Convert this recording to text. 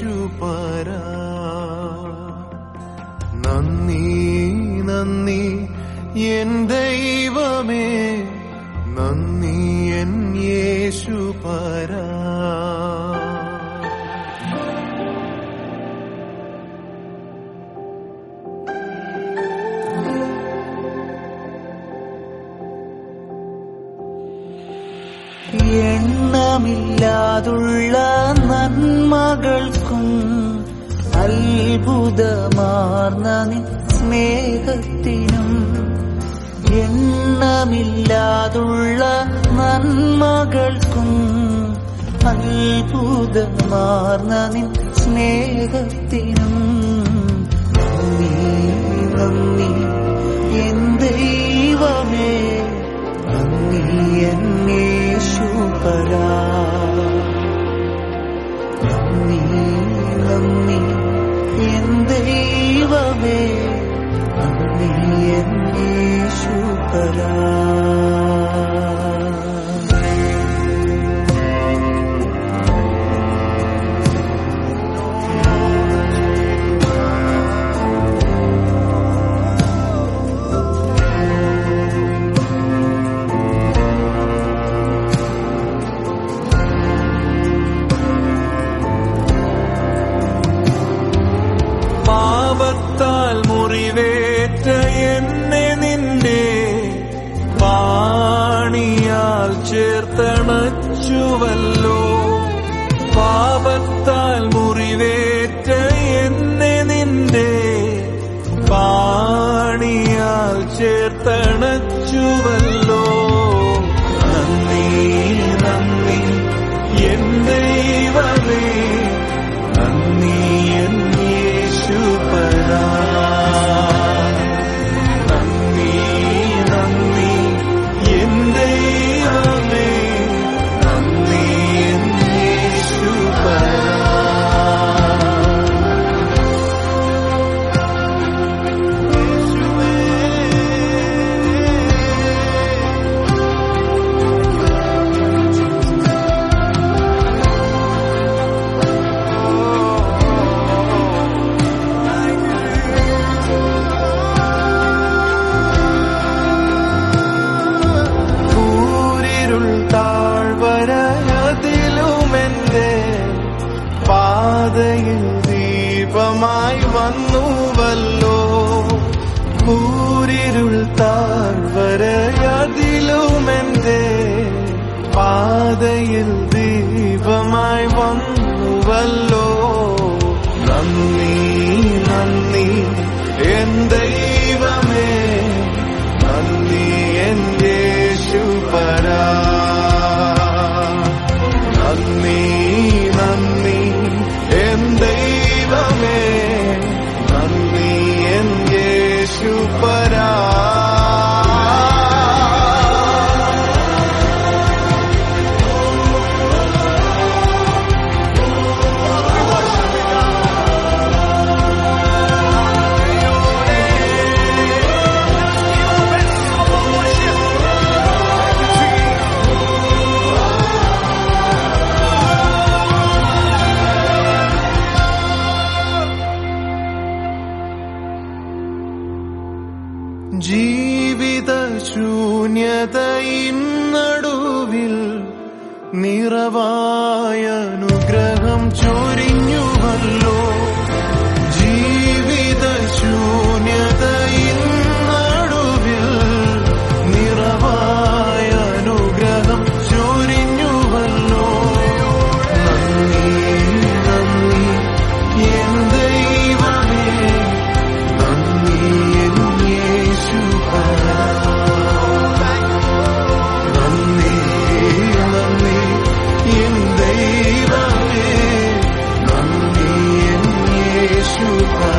യേശുപരാ നന്ദി നന്ദി എൻ ദൈവമേ നന്ദി എൻ യേശുപരാ എണ്ണമില്ലാതുള്ള നന്മകൾക്കും അത്ഭുതമാർന്ന നിൻ സ്നേഹത്തിനും എണ്ണമില്ലാതുള്ള നന്മകൾക്കും അത്ഭുതമാർന്ന നിൻ സ്നേഹത്തിനും നന്ദി നന്ദി എൻ ദൈവമേ നന്ദി എന്നേശുപരാ നന്ദി നന്ദി എൻ ദൈവമേ നന്ദി എന്നേശുപരാ പാപത്താൽ മുറിവേറ്റ എന്നെ നിന്റെ പാണിയാൽ ചേർത്തണച്ചുവല്ലോ പാപത്താൽ മുറിവേറ്റ എന്നെ നിന്റെ പാണിയാൽ ചേർത്തണച്ചുവല്ലോ നന്ദി നന്ദി എൻ ദൈവമേ നന്ദി എൻ യേശുപരാ നന്ദി നന്ദി എൻ ദൈവമേ നന്ദി എൻ യേശുപരാ കൂരിരുൾ താഴ്വരയതിലുമെന്റെ പാതയിൽ ദീപമായി വന്നുവല്ലോ കൂരിരുൾ താഴ്വരയതിലുമെന്റെ പാതയിൽ ദീപമായി വന്നുവല്ലോ നന്ദി നന്ദി എൻ ദൈവമേ നന്ദി എൻ യേശുപരാ നന്ദി നന്ദി എൻ ദൈവമേ നന്ദി എൻ യേശുപരാ ജീവിത ശൂന്യതയിൻ നടുവിൽ നിറവായ അനുഗ്രഹം ചൊരിഞ്ഞുവല്ലോ ജീവിത ശൂന്യതയിൻ നടുവിൽ നിറവായ അനുഗ്രഹം ചൊരിഞ്ഞുവല്ലോ നന്ദി നന്ദി എൻ ദൈവമേ നന്ദി എൻ യേശുപരാ നന്ദി നന്ദി എൻ ദൈവമേ നന്ദി എൻ യേശുപരാ